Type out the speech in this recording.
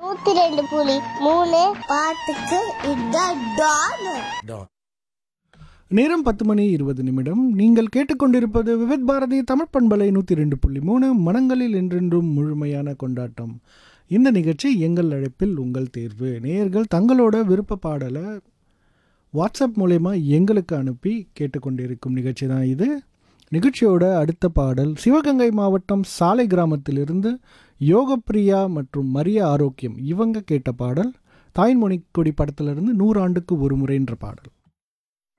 நூத்தி ரெண்டு புலி மூணு பாட்டுக்கு இதான் டான் நேரம் பத்து மணி இருபது நிமிடம் நீங்கள் கேட்டுக்கொண்டிருப்பது விவித் பாரதி தமிழ் பண்பலை நூற்றி ரெண்டு புள்ளி மூணு மனங்களில் என்றென்றும் முழுமையான கொண்டாட்டம் இந்த நிகழ்ச்சி எங்கள் அழைப்பில் உங்கள் தேர்வு நேயர்கள் தங்களோட விருப்ப பாடலை வாட்ஸ்அப் மூலயமா எங்களுக்கு அனுப்பி கேட்டுக்கொண்டிருக்கும் நிகழ்ச்சி தான் இது நிகழ்ச்சியோட அடுத்த பாடல் சிவகங்கை மாவட்டம் சாலை கிராமத்திலிருந்து யோகப்பிரியா மற்றும் மரிய ஆரோக்கியம் இவங்க கேட்ட பாடல் தாய்மொழி கொடி படத்திலிருந்து நூறாண்டுக்கு ஒரு முறைன்ற பாடல்